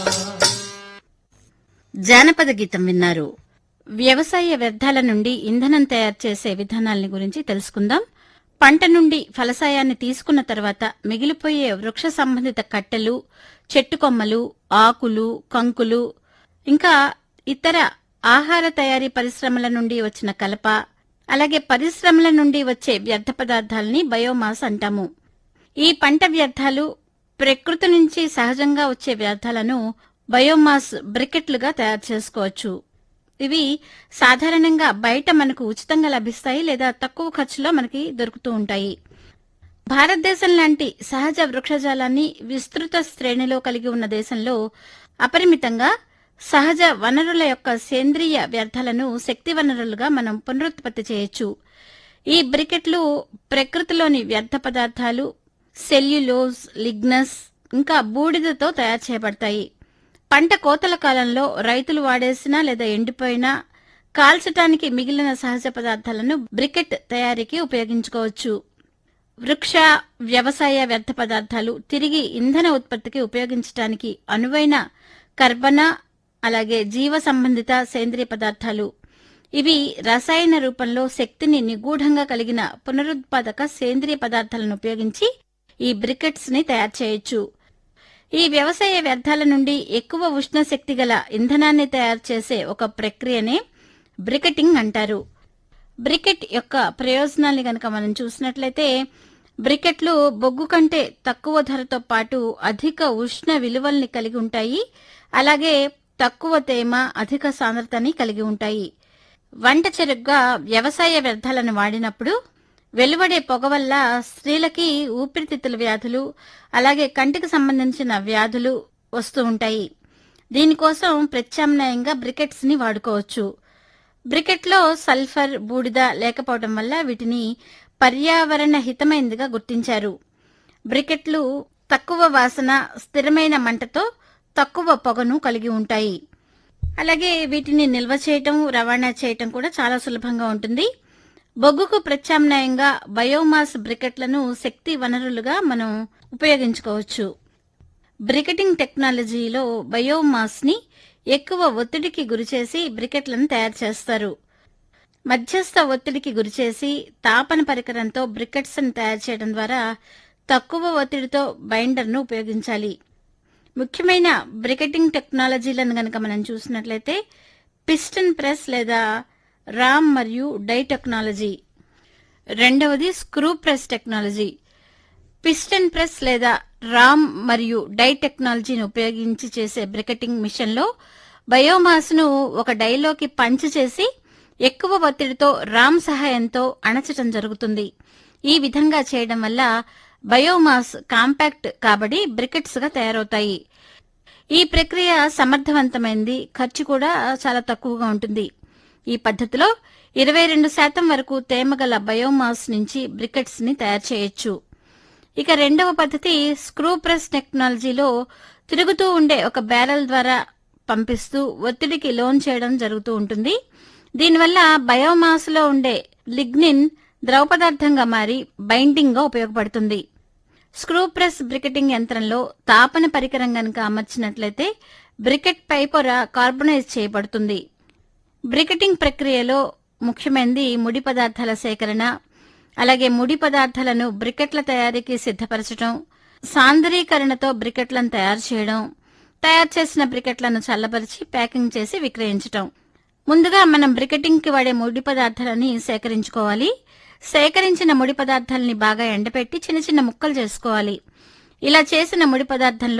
జానపద గీతం విన్నారు వ్యవసాయ వ్యర్థాల నుండి ఇంధనం తయారు చేసే విధానాల్ని గురించి తెలుసుకుందాం పంట నుండి ఫలసాయాన్ని తీసుకున్న తర్వాత మిగిలిపోయే వృక్ష సంబంధిత కట్టెలు చెట్టు కొమ్మలు ఆకులు కంకులు ఇంకా ఇతర ఆహార తయారీ పరిశ్రమల నుండి వచ్చిన కలప అలాగే పరిశ్రమల నుండి వచ్చే వ్యర్థ పదార్థాలని బయోమాస్ అంటాము ఈ పంట వ్యర్థాలు ప్రకృతి నుంచి సహజంగా వచ్చే వ్యర్థాలను బయోమాస్ బ్రికెట్లుగా తయారు చేసుకోవచ్చు ఇవి సాధారణంగా బయట మనకు ఉచితంగా లభిస్తాయి లేదా తక్కువ ఖర్చులో మనకి దొరుకుతూ ఉంటాయి భారతదేశం లాంటి సహజ వృక్షజాలాన్ని విస్తృత శ్రేణిలో కలిగి ఉన్న దేశంలో అపరిమితంగా సహజ వనరుల యొక్క సేంద్రియ వ్యర్థాలను శక్తి వనరులుగా మనం పునరుత్పత్తి చేయొచ్చు ఈ బ్రికెట్లు ప్రకృతిలోని వ్యర్థ పదార్థాలు సెల్యులోజ్ లిగ్నస్ ఇంకా బూడిదతో తయారు చేయబడతాయి పంట కోతల కాలంలో రైతులు వాడేసిన లేదా ఎండిపోయిన కాల్చటానికి మిగిలిన సహజ పదార్థాలను బ్రికెట్ తయారీకి ఉపయోగించుకోవచ్చు వృక్ష వ్యవసాయ వ్యర్థ పదార్థాలు తిరిగి ఇంధన ఉత్పత్తికి ఉపయోగించడానికి అనువైన కర్బన అలాగే జీవ సంబంధిత సేంద్రియ పదార్థాలు ఇవి రసాయన రూపంలో శక్తిని నిగూఢంగా కలిగిన పునరుత్పాదక సేంద్రియ పదార్థాలను ఉపయోగించి ఈ బ్రికెట్స్ ని తయారు చేయొచ్చు ఈ వ్యవసాయ వ్యర్థాల నుండి ఎక్కువ ఉష్ణ శక్తి గల ఇంధనాన్ని తయారు చేసే ఒక ప్రక్రియనే బ్రికెటింగ్ అంటారు బ్రికెట్ యొక్క ప్రయోజనాల్ని గనక మనం చూసినట్లయితే బ్రికెట్లు బొగ్గు కంటే తక్కువ ధరతో పాటు అధిక ఉష్ణ విలువల్ని కలిగి ఉంటాయి అలాగే తక్కువ తేమ అధిక సాంద్రతని కలిగి ఉంటాయి వంట చెరుగ్గా వ్యవసాయ వ్యర్థాలను వాడినప్పుడు వెలువడే పొగ వల్ల స్త్రీలకి ఊపిరితిత్తుల వ్యాధులు అలాగే కంటికి సంబంధించిన వ్యాధులు వస్తూ ఉంటాయి దీనికోసం ప్రత్యామ్నాయంగా బ్రికెట్స్ ని వాడుకోవచ్చు బ్రికెట్లో సల్ఫర్ బూడిద లేకపోవడం వల్ల వీటిని పర్యావరణ హితమైనదిగా గుర్తించారు బ్రికెట్లు తక్కువ వాసన స్థిరమైన మంటతో తక్కువ పొగను కలిగి ఉంటాయి అలాగే వీటిని నిల్వ చేయటం రవాణా చేయటం కూడా చాలా సులభంగా ఉంటుంది బొగ్గుకు ప్రత్యామ్నాయంగా బయోమాస్ బ్రికెట్లను శక్తి వనరులుగా మనం ఉపయోగించుకోవచ్చు బ్రికెటింగ్ టెక్నాలజీలో బయోమాస్ ని ఎక్కువ ఒత్తిడికి గురిచేసి బ్రికెట్లను తయారు చేస్తారు మధ్యస్థ ఒత్తిడికి గురిచేసి తాపన పరికరంతో బ్రికెట్స్ ని తయారు చేయడం ద్వారా తక్కువ ఒత్తిడితో బైండర్ను ఉపయోగించాలి ముఖ్యమైన బ్రికెటింగ్ టెక్నాలజీలను గనక మనం చూసినట్లయితే పిస్టన్ ప్రెస్ లేదా రామ్ మరియు డై టెక్నాలజీ రెండవది screw press technology piston press లేదా రామ్ మరియు డై టెక్నాలజీని ఉపయోగించి చేసే బ్రికెటింగ్ మిషన్లో బయోమాస్ ను ఒక డైలోకి పంచ్ చేసి ఎక్కువ ఒత్తిడితో రామ్ సహాయంతో అణచటం జరుగుతుంది ఈ విధంగా చేయడం వల్ల బయోమాస్ కాంపాక్ట్ కాబడి బ్రికెట్స్ గా తయారవుతాయి ఈ ప్రక్రియ సమర్థవంతమైంది ఖర్చు కూడా చాలా తక్కువగా ఉంటుంది ఈ పద్ధతిలో ఇరవై రెండు శాతం వరకు తేమగల బయోమాస్ నుంచి బ్రికెట్స్ ని తయారు చేయొచ్చు ఇక రెండవ పద్ధతి స్క్రూ ప్రెస్ టెక్నాలజీలో తిరుగుతూ ఉండే ఒక బ్యారెల్ ద్వారా పంపిస్తూ ఒత్తిడికి లోన్ చేయడం జరుగుతూ ఉంటుంది దీనివల్ల బయోమాస్ లో ఉండే లిగ్నిన్ ద్రవ పదార్థంగా మారి బైండింగ్ గా ఉపయోగపడుతుంది స్క్రూ ప్రెస్ బ్రికెటింగ్ యంత్రంలో తాపన పరికరం గనుక అమర్చినట్లయితే బ్రికెట్ పై పొర కార్బనైజ్ చేయబడుతుంది బ్రికెటింగ్ ప్రక్రియలో ముఖ్యమైనది ముడి పదార్థాల సేకరణ అలాగే ముడి పదార్థాలను బ్రికెట్ల తయారీకి సిద్ధపరచడం సాంద్రీకరణతో బ్రికెట్లను తయారు చేయడం తయారు చేసిన బ్రికెట్లను చల్లబరిచి ప్యాకింగ్ చేసి విక్రయించటం ముందుగా మనం బ్రికెటింగ్ కి వాడే ముడి పదార్థాలని సేకరించుకోవాలి సేకరించిన ముడి పదార్థాలని బాగా ఎండపెట్టి చిన్న చిన్న ముక్కలు చేసుకోవాలి ఇలా చేసిన ముడి పదార్థంలో